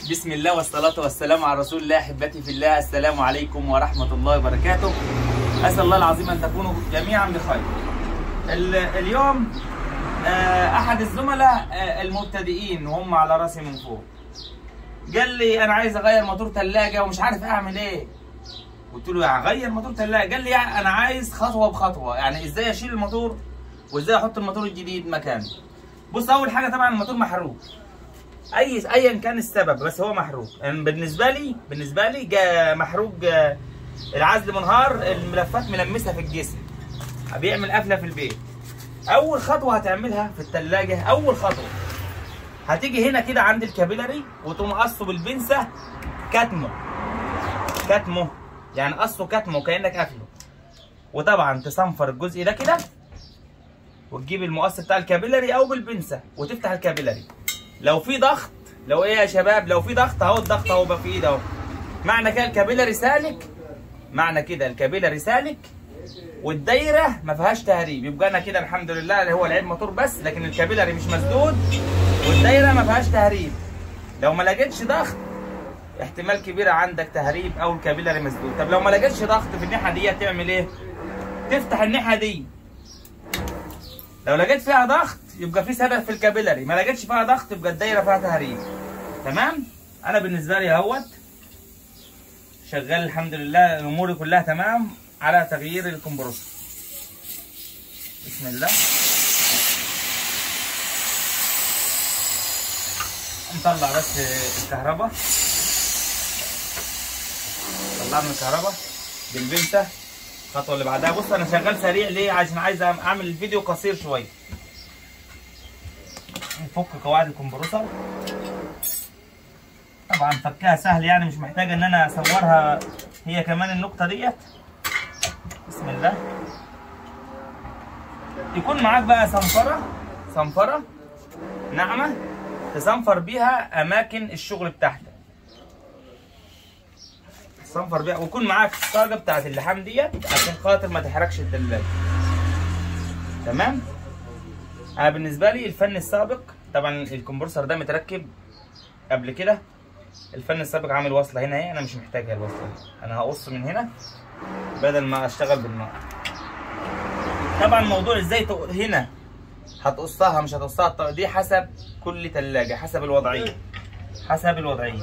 بسم الله والصلاة والسلام على رسول الله أحبتي في الله السلام عليكم ورحمة الله وبركاته أسأل الله العظيم أن تكونوا جميعا بخير ال- اليوم آه، أحد الزملاء آه، المبتدئين وهم على راسي من فوق قال لي أنا عايز أغير موتور ثلاجة ومش عارف أعمل إيه قلت له يعني غير موتور ثلاجة قال لي يعني أنا عايز خطوة بخطوة يعني إزاي أشيل الموتور وإزاي أحط الموتور الجديد مكانه بص أول حاجة طبعا الموتور محروق اي ايا كان السبب بس هو محروق يعني بالنسبه لي بالنسبه لي جا محروق آه، العزل منهار الملفات ملمسه في الجسم بيعمل قفله في البيت اول خطوه هتعملها في الثلاجه اول خطوه هتيجي هنا كده عند الكابيلاري وتقوم قصه بالبنسه كتمه كتمه يعني قصه كتمه كانك قافله وطبعا تصنفر الجزء ده كده وتجيب المقص بتاع الكابيلاري او بالبنسه وتفتح الكابيلاري لو في ضغط لو ايه يا شباب لو في ضغط اهو الضغط اهو بقى في ايد اهو معنى كده الكابيلاري سالك معنى كده الكابيلاري سالك والدايره ما فيهاش تهريب يبقى انا كده الحمد لله اللي هو العيب موتور بس لكن الكابيلاري مش مسدود والدايره ما فيهاش تهريب لو ما لقيتش ضغط احتمال كبير عندك تهريب او الكابيلاري مسدود طب لو ما لقيتش ضغط في الناحيه دي تعمل ايه تفتح الناحيه دي لو لقيت فيها ضغط يبقى في سبب في الكابيلاري ما لقيتش فيها ضغط يبقى الدايره فيها تهريب تمام انا بالنسبه لي اهوت شغال الحمد لله اموري كلها تمام على تغيير الكمبروسر بسم الله نطلع بس الكهرباء طلعنا الكهرباء بالبنسه الخطوه اللي بعدها بص انا شغال سريع ليه عشان عايز اعمل الفيديو قصير شويه نفك قواعد الكمبروسر طبعا فكها سهل يعني مش محتاجه ان انا اصورها هي كمان النقطه ديت بسم الله يكون معاك بقى صنفره صنفره ناعمه تصنفر بيها اماكن الشغل بتاعتك تصنفر بيها ويكون معاك الصاجه بتاعت اللحام ديت عشان خاطر ما تحرقش التلاجه تمام انا بالنسبه لي الفن السابق طبعا الكمبرسور ده متركب قبل كده الفن السابق عامل وصله هنا اهي انا مش محتاجها الوصله دي انا هقص من هنا بدل ما اشتغل بالنار طبعا موضوع ازاي تق- هنا هتقصها مش هتقصها دي حسب كل تلاجة حسب الوضعيه حسب الوضعيه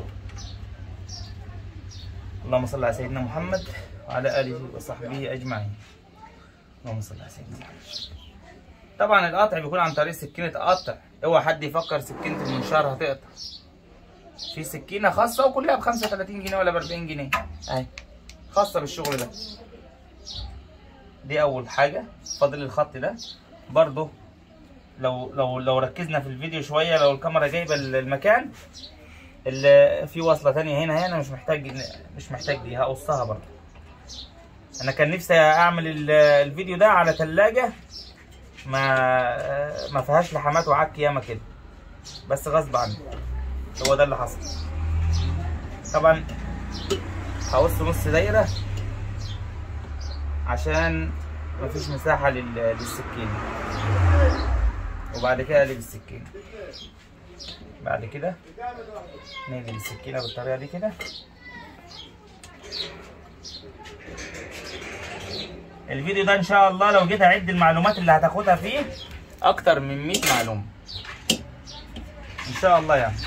اللهم صل على سيدنا محمد وعلى اله وصحبه اجمعين اللهم صل على سيدنا محمد طبعا القطع بيكون عن طريق سكينه قطع اوعى حد يفكر سكينه المنشار هتقطع في سكينه خاصه وكلها ب 35 جنيه ولا ب 40 جنيه اهي خاصه بالشغل ده دي اول حاجه فاضل الخط ده برضو لو لو لو ركزنا في الفيديو شويه لو الكاميرا جايبه المكان اللي في وصله تانية هنا هنا مش محتاج مش محتاج دي هقصها برضو انا كان نفسي اعمل ال- الفيديو ده على ثلاجه ما ما فيهاش لحمات وعك ياما كده بس غصب عني هو ده اللي حصل طبعا هقص نص دايره عشان مفيش مساحه لل- للسكينه وبعد كده اقلب السكينه بعد كده نقلب السكينه بالطريقه دي كده الفيديو ده ان شاء الله لو جيت اعد المعلومات اللي هتاخدها فيه اكتر من 100 معلومه ان شاء الله يعني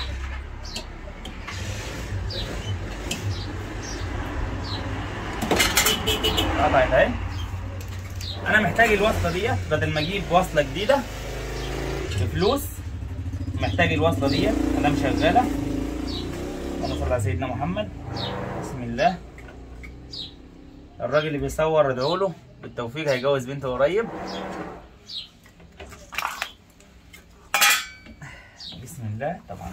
قطعت اهي انا محتاج الوصله ديت بدل ما اجيب وصله جديده بفلوس محتاج الوصله ديت انا مشغله اللهم صل على سيدنا محمد بسم الله الراجل اللي بيصور ادعوا له بالتوفيق هيجوز بنته قريب بسم الله طبعا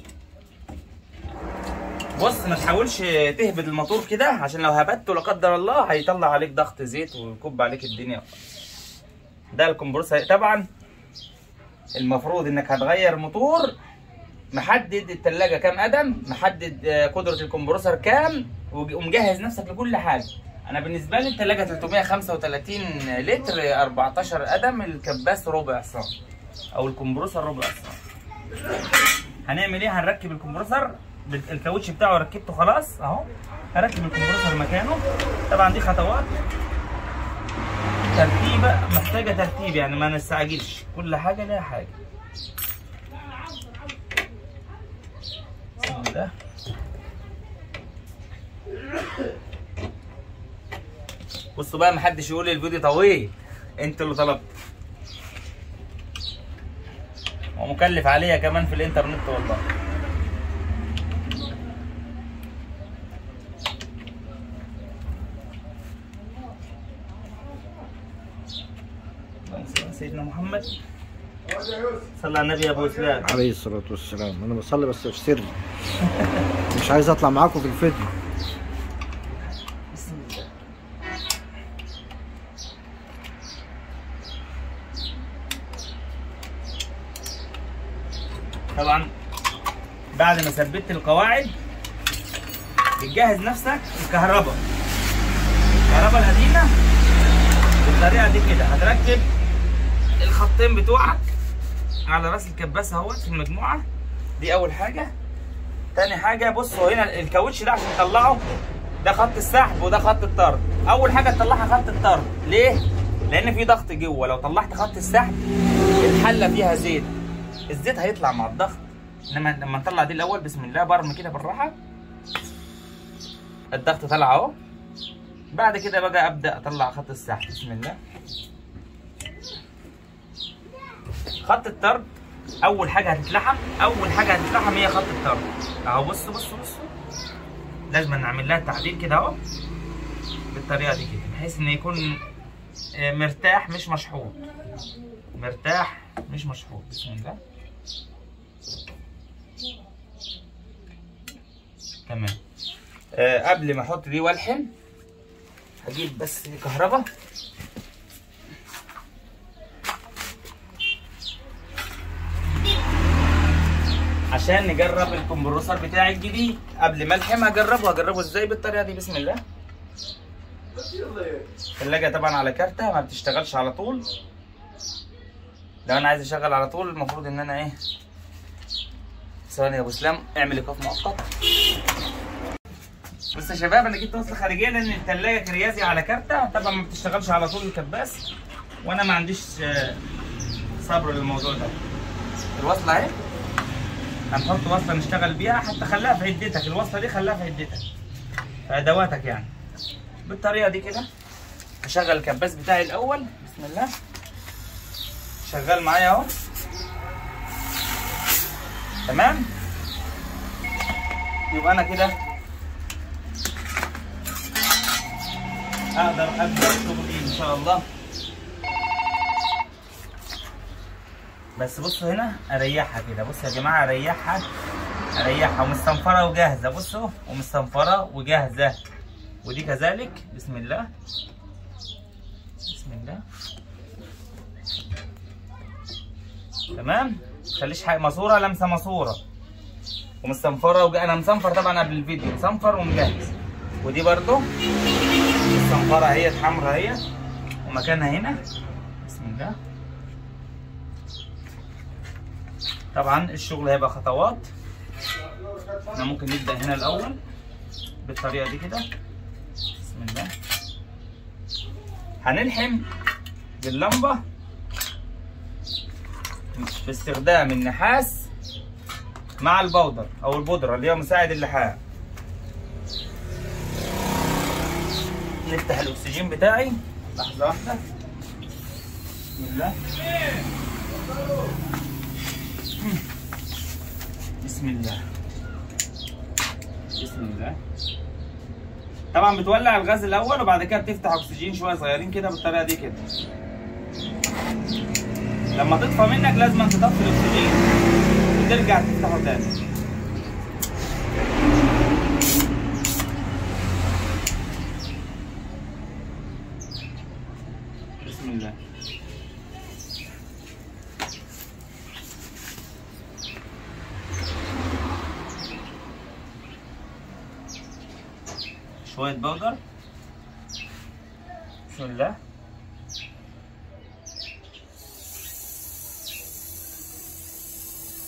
بص ما تحاولش تهبد الموتور كده عشان لو هبدته لا قدر الله هيطلع عليك ضغط زيت ويكب عليك الدنيا ده الكمبرسور طبعا المفروض انك هتغير موتور محدد التلاجة كام قدم محدد آه، قدرة الكمبرسور كام وج- ومجهز نفسك لكل حاجة انا بالنسبة لي التلاجة 335 لتر 14 قدم الكباس ربع صاع او الكمبرسور ربع صاع هنعمل ايه هنركب الكمبرسور بال- الكاوتش بتاعه ركبته خلاص اهو هركب الكمبرسور مكانه طبعا دي خطوات ترتيبه محتاجه ترتيب يعني ما نستعجلش كل حاجه لها حاجه بسم الله بصوا بقى محدش يقول لي الفيديو طويل انت اللي طلبت ومكلف عليا كمان في الانترنت والله اللهم صل على سيدنا محمد صلى على النبي يا ابو اسلام عليه الصلاة والسلام أنا بصلي بس في سري مش عايز أطلع معاكم في الفيديو بسم الله طبعا بعد ما ثبت القواعد بتجهز نفسك الكهرباء الكهرباء القديمه بالطريقه دي كده هتركب الخطين بتوعك على راس الكباسه اهوت في المجموعه دي اول حاجه تاني حاجه بصوا هنا الكاوتش ده عشان تطلعه ده خط السحب وده خط الطرد اول حاجه تطلعها خط الطرد ليه لان في ضغط جوه لو طلعت خط السحب الحله فيها زيت الزيت هيطلع مع الضغط انما لما نطلع دي الاول بسم الله برمي كده بالراحه الضغط طلع اهو بعد كده بقى ابدا اطلع خط السحب بسم الله خط الطرد اول حاجه هتتلحم اول حاجه هتتلحم هي خط الطرد اهو بصوا بصوا بصوا لازم نعمل لها تعديل كده اهو بالطريقه دي كده بحيث ان يكون آه، مرتاح مش مشحوط مرتاح مش مشحوط بسم الله تمام آه قبل ما احط دي والحم هجيب بس كهرباء عشان نجرب الكمبرسور بتاعي الجديد قبل ما الحم هجربه هجربه ازاي بالطريقه دي بسم الله الثلاجه طبعا على كارتة ما بتشتغلش على طول لو انا عايز اشغل على طول المفروض ان انا ايه ثواني يا ابو اسلام اعمل ايقاف مؤقت بص يا شباب انا جبت وصله خارجيه لان الثلاجه كريازي على كارتة طبعا ما بتشتغلش على طول الكباس وانا ما عنديش آه، صبر للموضوع ده الوصله اهي هنحط وصله نشتغل بيها حتى خليها في عدتك الوصله دي خليها في عدتك في ادواتك يعني بالطريقه دي كده هشغل الكباس بتاعي الاول بسم الله شغال معايا اهو تمام يبقى انا كده اقدر ابدا شغلي ان شاء الله بس بصوا هنا اريحها كده بصوا يا جماعه اريحها اريحها ومستنفره وجاهزه بصوا ومستنفره وجاهزه ودي كذلك بسم الله بسم الله تمام متخليش حاجه ماسوره لمسه ماسوره ومستنفره وج... انا مصنفر طبعا قبل الفيديو مصنفر ومجهز ودي برضو مستنفره هي حمرا هي ومكانها هنا بسم الله طبعا الشغل هيبقى خطوات احنا ممكن نبدا هنا الاول بالطريقه دي كده بسم الله هنلحم باللمبه باستخدام النحاس مع البودر او البودره اللي هي مساعد اللحام نفتح الاكسجين بتاعي لحظه واحده بسم الله بسم الله بسم الله طبعا بتولع الغاز الاول وبعد كده بتفتح اكسجين شويه صغيرين كده بالطريقه دي كده لما تطفى منك لازم تطفي الاكسجين وترجع تفتحه تاني بسم الله شوية بودر بسم الله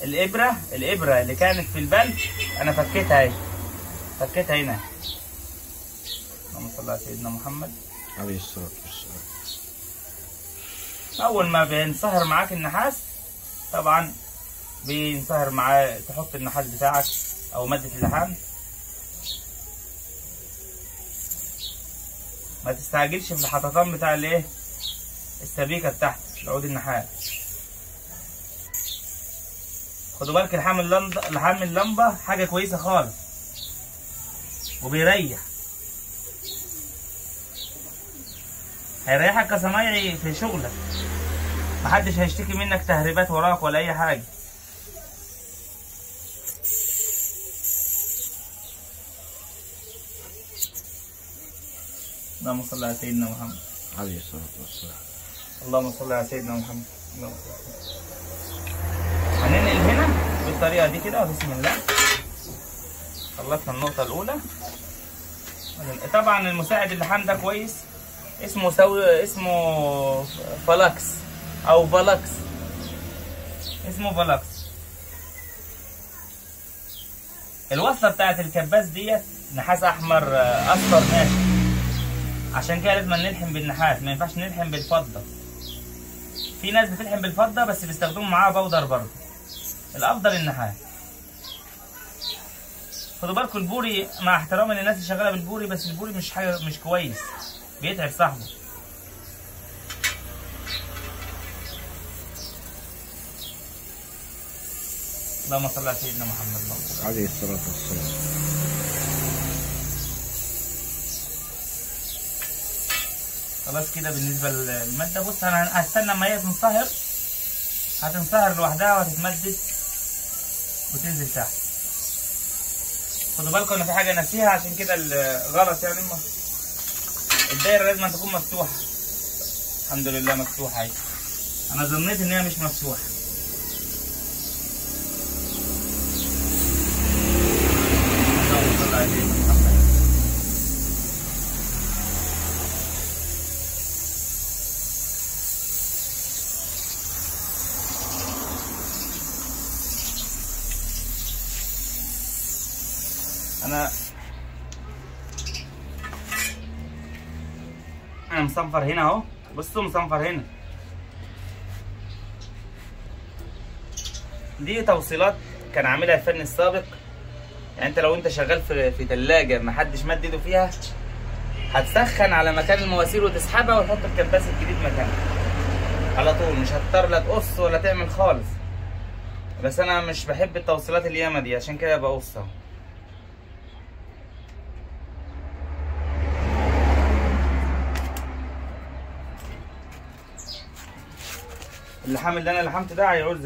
الابره الابره اللي كانت في البلد انا فكيتها اهي فكيتها هنا اللهم صل على سيدنا محمد عليه الصلاة والسلام اول ما بينصهر معاك النحاس طبعا بينصهر معاه تحط النحاس بتاعك او ماده اللحام ما تستعجلش في الحططان بتاع الايه السبيكه بتاعتك العود النحاس خدوا بالك لحام اللمبه لحام اللمبه حاجه كويسه خالص وبيريح هيريحك كصنايعي في شغلك محدش هيشتكي منك تهريبات وراك ولا اي حاجه اللهم صل على سيدنا محمد عليه الصلاة والسلام اللهم صل على سيدنا محمد اللهم صل على سيدنا محمد. هننقل هنا بالطريقه دي كده بسم الله خلصنا النقطه الاولى طبعا المساعد اللحام ده كويس اسمه سوي اسمه فلاكس او فلاكس اسمه فلاكس الوصله بتاعت الكباس ديت نحاس احمر آه، اصفر ناشف عشان كده لازم نلحم بالنحاس ما ينفعش نلحم بالفضه في ناس بتلحم بالفضه بس بيستخدموا معاها بودر برضه الافضل النحاس خدوا بالكم البوري مع احترامي للناس اللي شغاله بالبوري بس البوري مش حاجه مش كويس بيتعب صاحبه اللهم صل على سيدنا محمد اللهم صل على عليه الصلاة والسلام خلاص كده بالنسبه للماده بص انا هستنى ما هي تنصهر هتنصهر لوحدها وهتتمدد وتنزل تحت خدوا بالكم ان في حاجه ناسيها عشان كده الغلط يعني ما الدايره لازم تكون مفتوحه الحمد لله مفتوحه اهي انا ظنيت ان هي مش مفتوحه اللهم صل على سيدنا محمد انا انا مصنفر هنا اهو بصوا مصنفر هنا دي توصيلات كان عاملها الفني السابق يعني انت لو انت شغال في في ثلاجه ما حدش مد ايده فيها هتسخن على مكان المواسير وتسحبها وتحط الكباس الجديد مكانها على طول مش هتضطر لا تقص ولا تعمل خالص بس انا مش بحب التوصيلات الياما دي عشان كده بقصها اللحام اللي انا لحمته ده هيعوز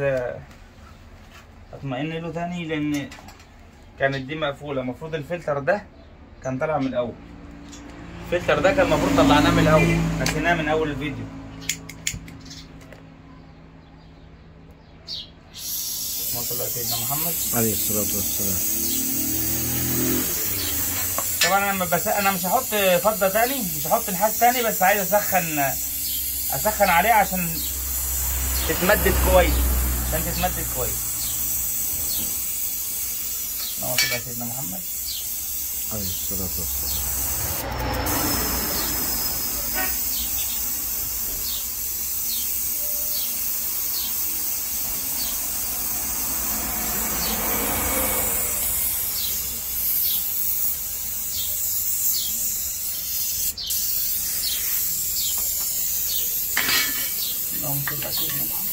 اطمئن له تاني لان كانت دي مقفوله المفروض الفلتر ده كان طالع من الاول الفلتر ده كان المفروض طلعناه من الاول نسيناه من اول الفيديو اللهم صل على سيدنا محمد عليه الصلاة والسلام طبعا انا لما بس انا مش هحط فضه تاني مش هحط نحاس تاني بس عايز اسخن اسخن عليه عشان تتمدد كويس عشان تتمدد كويس اللهم صل على سيدنا محمد عليه الصلاة والسلام اللهم صل على سيدنا محمد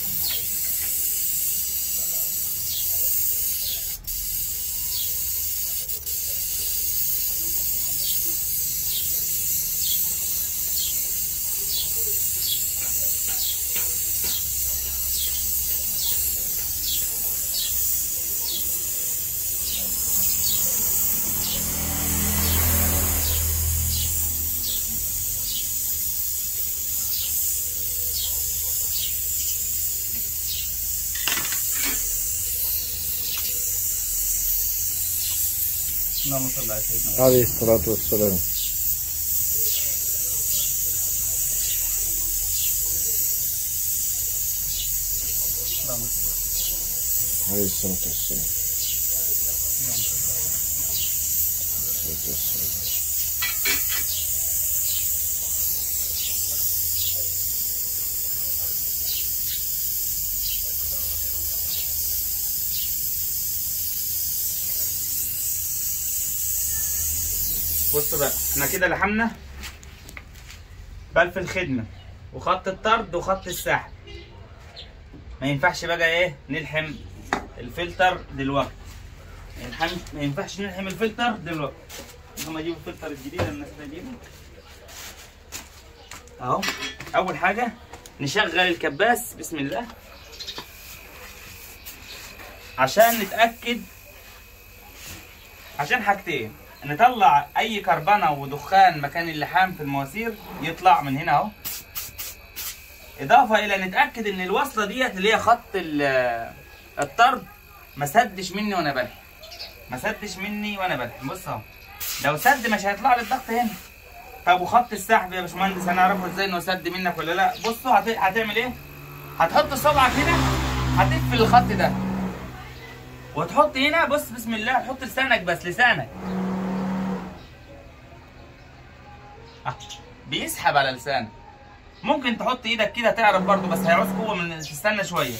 اللهم صل على سيدنا محمد عليه الصلاة والسلام اللهم صل عليه الصلاة والسلام الصلاة والسلام. بصوا بقى احنا كده لحمنا بلف الخدمة وخط الطرد وخط السحب ما ينفعش بقى ايه نلحم الفلتر دلوقتي الحم... ما ينفعش نلحم الفلتر دلوقتي هم اجيب الفلتر الجديد اللي الناس بتجيبه اهو اول حاجة نشغل الكباس بسم الله عشان نتأكد عشان حاجتين نطلع اي كربنه ودخان مكان اللحام في المواسير يطلع من هنا اهو اضافه الى نتاكد ان الوصله ديت اللي هي خط ال- الطرد ما سدش مني وانا بلحم ما سدش مني وانا بلحم بص اهو لو سد مش هيطلع لي الضغط هنا طب وخط السحب يا باشمهندس هنعرفه ازاي انه سد منك ولا لا بصوا هت... هتعمل ايه هتحط صبعك هنا هتقفل الخط ده وتحط هنا بص بسم الله تحط لسانك بس لسانك آه، بيسحب على لسانك ممكن تحط ايدك كده تعرف برضو بس هيعوز قوه من تستنى شويه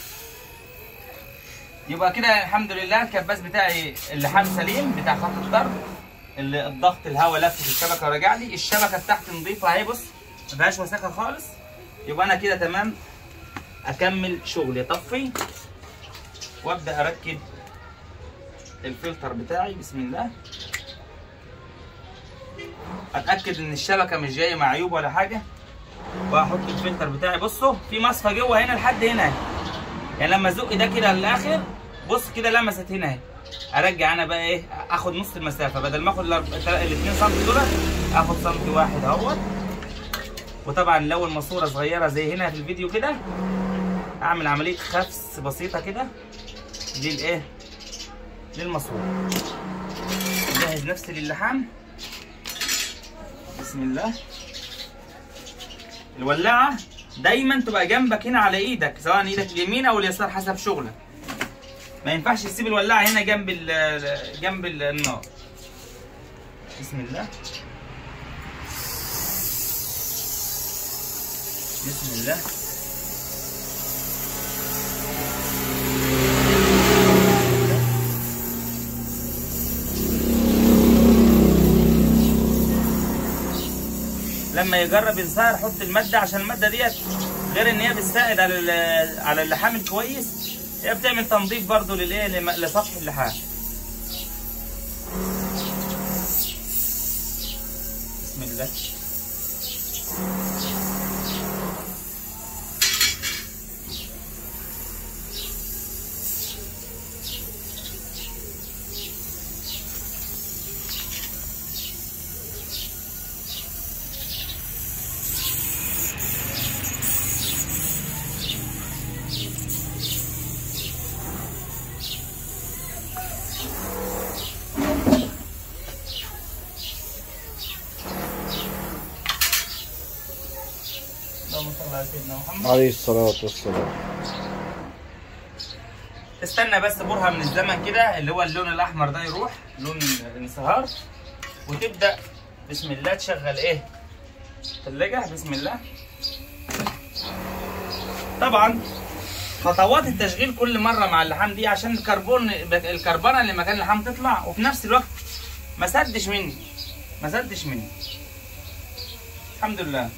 يبقى كده الحمد لله الكباس بتاعي اللحام سليم بتاع خط الضرب اللي الضغط الهواء لف في الشبكه ورجع لي الشبكه بتاعتي نظيفه اهي بص ما فيهاش وساخه خالص يبقى انا كده تمام اكمل شغلي اطفي وابدا اركب الفلتر بتاعي بسم الله اتاكد ان الشبكه مش جايه مع عيوب ولا حاجه واحط الفلتر بتاعي بصوا في مصفى جوه هنا لحد هنا اهي. يعني لما ازق ده كده للاخر بص كده لمست هنا اهي ارجع انا بقى ايه اخد نص المسافه بدل ما اخد ال 2 سم دول اخد سم واحد اهوت وطبعا لو الماسوره صغيره زي هنا في الفيديو كده اعمل عمليه خفس بسيطه كده للايه للماسوره اجهز نفسي للحام بسم الله الولاعه دايما تبقى جنبك هنا على ايدك سواء ايدك اليمين او اليسار حسب شغلك ما ينفعش تسيب الولاعه هنا جنب ال جنب ال- النار بسم الله بسم الله لما يجرب انسان حط الماده عشان الماده ديت غير ان هي بتساعد على ال- على اللحام الكويس هي بتعمل تنظيف برضو للايه لم- لسطح اللحام بسم الله اللهم صل على سيدنا محمد عليه الصلاة والسلام استنى بس برهة من الزمن كده اللي هو اللون الاحمر ده يروح لون الانصهار وتبدا بسم الله تشغل ايه الثلاجه بسم الله طبعا خطوات التشغيل كل مره مع اللحام دي عشان الكربون الكربونه اللي مكان اللحام تطلع وفي نفس الوقت ما سدش مني ما سدش مني الحمد لله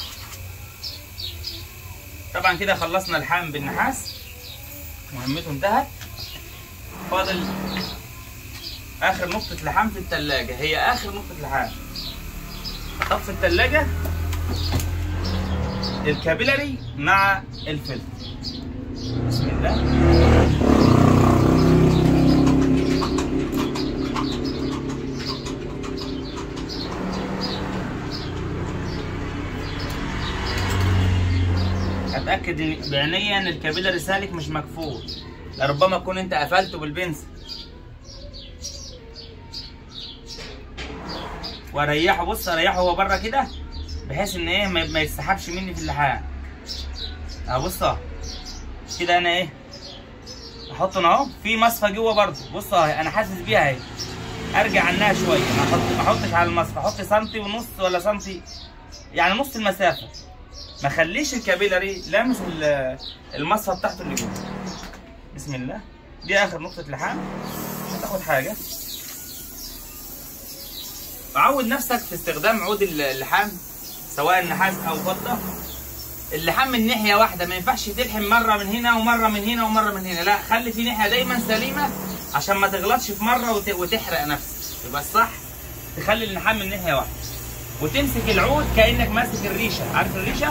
طبعا كده خلصنا اللحام بالنحاس مهمته انتهت فاضل اخر نقطة لحام في التلاجة هي اخر نقطة لحام اطفي التلاجة الكابيلاري مع الفلتر بسم الله اتاكد إن- بعينيا ان الكابيلاري سالك مش مكفول لربما تكون انت قفلته بالبنسل واريحه بص اريحه هو بره كده بحيث ان ايه ما ما يتسحبش مني في اللحام اهو بص اهو كده انا ايه احط هنا اهو في مصفى جوه برضه بص اهي انا حاسس بيها اهي ارجع عنها شويه ما احط ما احطش على المصفى احط سنتي ونص ولا سنتي يعني نص المسافه ما خليش الكابيلاري لامس ال- المصفى بتاعته اللي جوه بسم الله دي اخر نقطه لحام مش هتاخد حاجه عود نفسك في استخدام عود اللحام سواء نحاس او فضه اللحام من ناحيه واحده ما ينفعش تلحم مره من هنا ومره من هنا ومره من هنا لا خلي في ناحيه دايما سليمه عشان ما تغلطش في مره وت... وتحرق نفسك يبقى الصح تخلي اللحام من ناحيه واحده وتمسك العود كانك ماسك الريشه عارف الريشه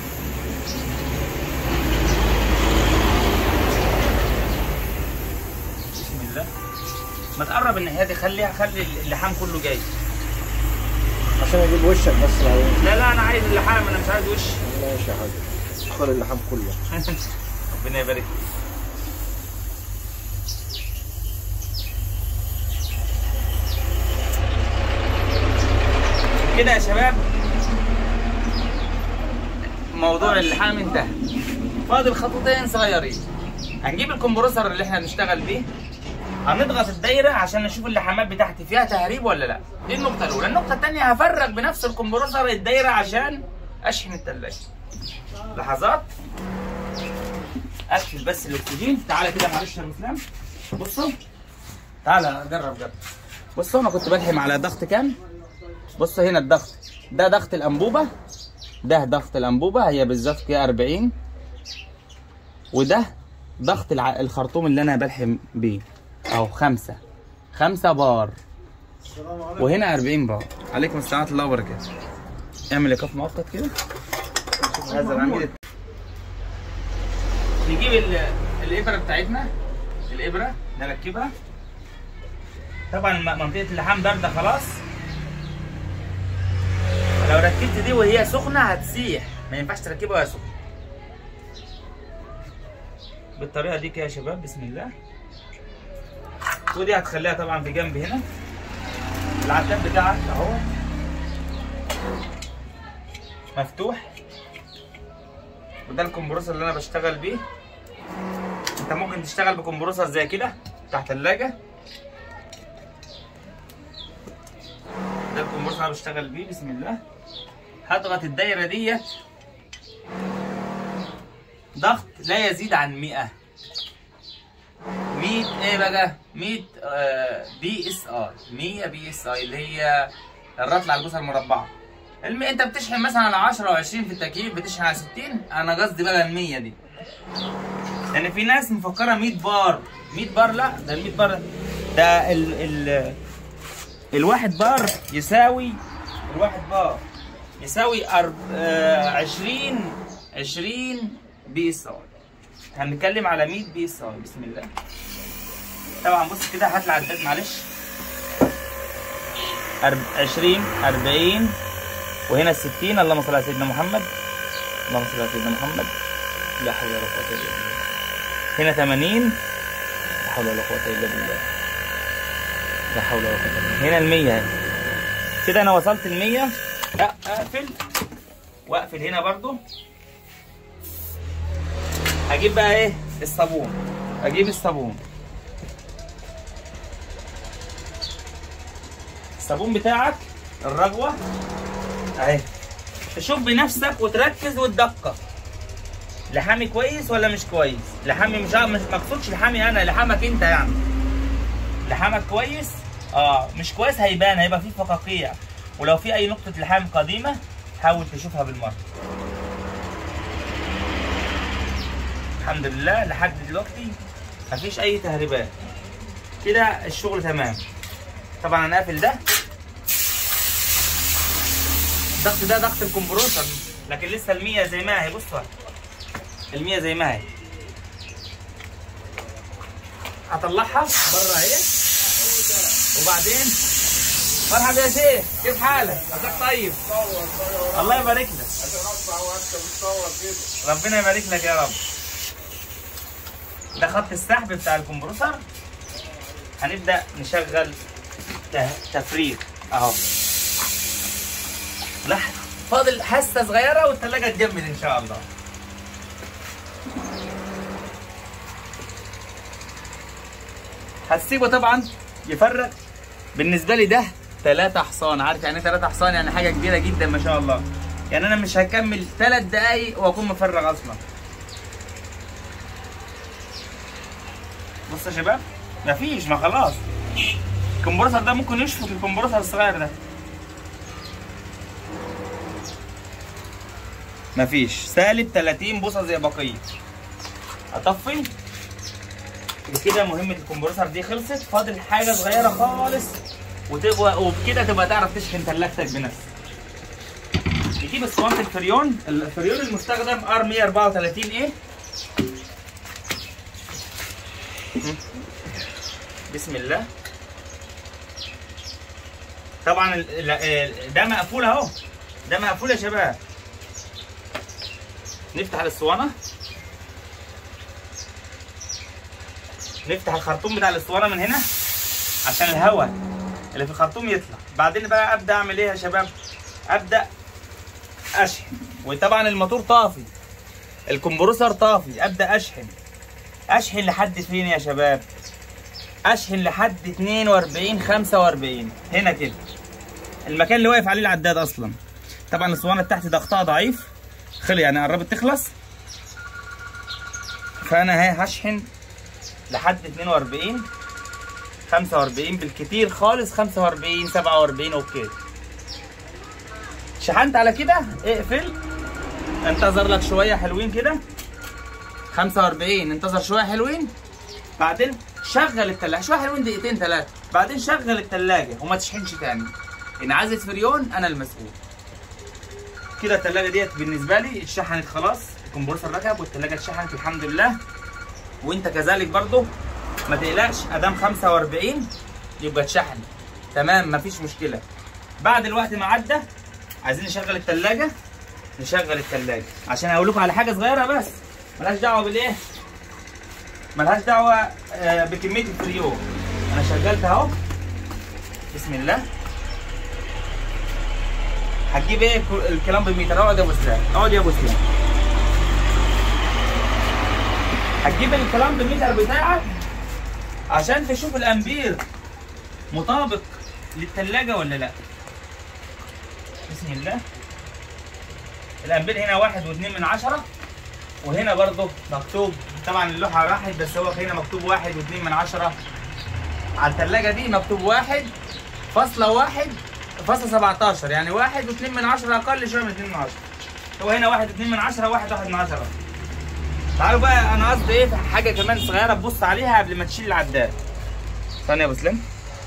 بسم الله ما تقرب الناحيه دي خليها خلي اللحام كله جاي عشان اجيب وشك بس لو لا لا انا عايز اللحام انا مش عايز وش ماشي يا حاج اختار اللحام كله ربنا يبارك فيك. كده يا شباب موضوع اللحام انتهى فاضل خطوتين صغيرين هنجيب الكمبرسور اللي احنا بنشتغل بيه هنضغط الدايره عشان نشوف اللحامات بتاعتي فيها تهريب ولا لا دي النقطه الاولى النقطه الثانيه هفرغ بنفس الكمبرسور الدايره عشان اشحن الثلاجه لحظات اقفل بس الاكسجين تعالى كده معلش يا اسلام بصوا تعالى جرب جرب بصوا انا كنت بلحم على ضغط كام بصوا هنا الضغط ده ضغط الانبوبه ده ضغط الانبوبه هي بالظبط كده 40 وده ضغط الع... الخرطوم اللي انا بلحم بيه اهو خمسة خمسة بار وهنا 40 بار عليكم السلام ورحمه الله وبركاته اعمل ايقاف مؤقت كده شوف هذا العميل نجيب ال- الابره بتاعتنا الابره نركبها طبعا م- منطقه اللحام بارده خلاص لو ركبت دي وهي سخنه هتسيح ما ينفعش تركبها وهي سخنه بالطريقه دي كده يا شباب بسم الله ودي هتخليها طبعا في جنب هنا العتاب بتاعك اهو مفتوح وده الكمبرسور اللي انا بشتغل بيه انت ممكن تشتغل بكمبرسور زي كده بتاع ثلاجه ده الكمبرسور اللي انا بشتغل بيه بسم الله هضغط الدايره ديت ضغط لا يزيد عن 100 100 ايه بقى 100 آه، بي اس اي 100 بي اس اي اللي هي الرطل على الجثه المربعه الم... انت بتشحن مثلا على 10 و20 في التكييف بتشحن على 60 انا قصدي بقى ال 100 دي لان في ناس مفكره 100 بار 100 بار لا ده ال 100 بار ده ال ال الواحد بار يساوي الواحد بار يساوي أرب... آه 20 20 بي اس اي هنتكلم على 100 بي اس اي بسم الله طبعا بص كده هات العداد معلش أرب- 20 40 وهنا ال 60 اللهم صل على سيدنا محمد اللهم صل على سيدنا محمد لا حول ولا قوة الا بالله هنا 80 لا حول ولا قوة الا بالله لا حول ولا قوة الا بالله هنا ال 100 اهي كده انا وصلت ال 100 لا اقفل واقفل هنا برضو هجيب بقى ايه الصابون اجيب الصابون الصابون بتاعك الرغوه اهي تشوف بنفسك وتركز وتدقق لحامي كويس ولا مش كويس لحامي مش مش مقصودش لحامي انا لحامك انت يعني لحامك كويس اه مش كويس هيبان هيبقى فيه فقاقيع ولو في اي نقطه لحام قديمه حاول تشوفها بالمره الحمد لله لحد دلوقتي مفيش اي تهريبات كده الشغل تمام طبعا انا قافل ده الضغط ده ضغط الكمبروسر لكن لسه المية زي ما هي بصوا المية زي ما هي هطلعها بره اهي وبعدين مرحبا يا شيخ كيف حالك؟ عساك طيب الله يبارك لك ربنا يبارك لك يا رب ده خط السحب بتاع الكمبروسر هنبدأ نشغل ت- تفريغ اهو لحظة فاضل حاسة صغيرة والتلاجة تجمد إن شاء الله هتسيبه طبعا يفرغ بالنسبه لي ده ثلاثة حصان عارف يعني ايه ثلاثة حصان يعني حاجه كبيره جدا ما شاء الله يعني انا مش هكمل ثلاث دقايق واكون مفرغ اصلا بص يا شباب مفيش ما خلاص الكمبرسر ده ممكن يشفط الكمبرسر الصغير ده مفيش سالب 30 بوصه زي بقيه اطفي بكده مهمه الكمبرسر دي خلصت فاضل حاجه صغيره خالص وتبقى وبكده تبقى تعرف تشحن ثلاجتك بنفسك نجيب اسطوانه الفريون الفريون المستخدم ار 134 ايه بسم الله طبعا ال- ال- ده مقفول اهو ده مقفول يا شباب نفتح الاسطوانه نفتح الخرطوم بتاع الاسطوانه من هنا عشان الهواء اللي في الخرطوم يطلع بعدين بقى ابدا اعمل ايه يا شباب ابدا اشحن وطبعا الموتور طافي الكمبرسور طافي ابدا اشحن اشحن لحد فين يا شباب اشحن لحد 42 45 هنا كده المكان اللي واقف عليه العداد اصلا طبعا الاسطوانه بتاعتي ضغطها ضعيف خلي يعني قربت تخلص فانا هي هشحن لحد 42 45 بالكتير خالص 45 47 اوكي شحنت على كده اقفل انتظر لك شويه حلوين كده 45 انتظر شويه حلوين بعدين شغل التلاجة شويه حلوين دقيقتين ثلاثه بعدين شغل التلاجة وما تشحنش تاني ان عايزة فريون انا المسؤول كده التلاجة ديت بالنسبه لي اتشحنت خلاص الكمبرسور ركب والتلاجة اتشحنت الحمد لله وانت كذلك برضو ما تقلقش ادام 45 يبقى اتشحن تمام مفيش مشكله بعد الوقت ما عدى عايزين نشغل التلاجة نشغل التلاجة عشان اقول لكم على حاجه صغيره بس ملهاش دعوه بالايه ملهاش دعوه آه، بكميه الفريون انا شغلت اهو بسم الله هتجيب ايه الك- الكلام بميتر اقعد يا ابو اسلام اقعد يا ابو اسلام هتجيب الكلام بميتر بتاعك عشان تشوف الامبير مطابق للثلاجه ولا لا بسم الله الامبير هنا واحد واثنين من عشرة وهنا برضه مكتوب طبعا اللوحة راحت بس هو هنا مكتوب واحد واثنين من عشرة على الثلاجة دي مكتوب واحد فاصلة واحد فاصلة 17 يعني واحد واثنين من عشرة أقل شوية من اثنين من عشرة هو هنا واحد واثنين من عشرة واحد واحد من عشرة تعالوا بقى أنا قصدي إيه في حاجة كمان صغيرة تبص عليها قبل ما تشيل العداد ثانية يا أبو سلام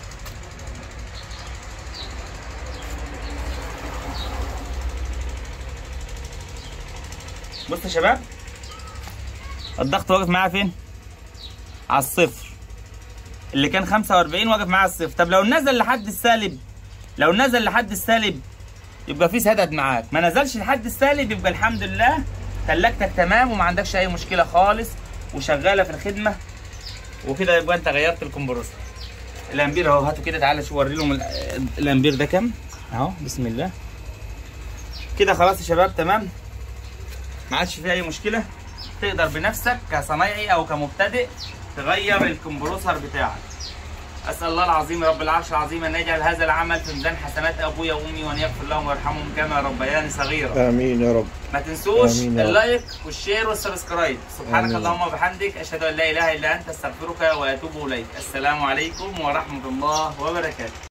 بص يا شباب الضغط واقف معايا فين؟ على الصفر اللي كان 45 واقف معايا على الصفر طب لو نزل لحد السالب لو نزل لحد السالب يبقى في سدد معاك ما نزلش لحد السالب يبقى الحمد لله تلاجتك تمام وما عندكش اي مشكله خالص وشغاله في الخدمه وكده يبقى انت غيرت الكمبرسور الامبير اهو هاتوا كده تعالى شو وري لهم ال- الامبير ده كام اهو بسم الله كده خلاص يا شباب تمام ما عادش فيه اي مشكله تقدر بنفسك كصنايعي او كمبتدئ تغير الكمبروسر بتاعك اسال الله العظيم رب العرش العظيم ان يجعل هذا العمل في ميزان حسنات ابويا وامي وان يغفر لهم ويرحمهم كما ربياني صغيرا امين يا رب ما تنسوش آمين يا رب. اللايك والشير والسبسكرايب سبحانك آمين. اللهم وبحمدك اشهد ان لا اله الا انت استغفرك واتوب اليك السلام عليكم ورحمه الله وبركاته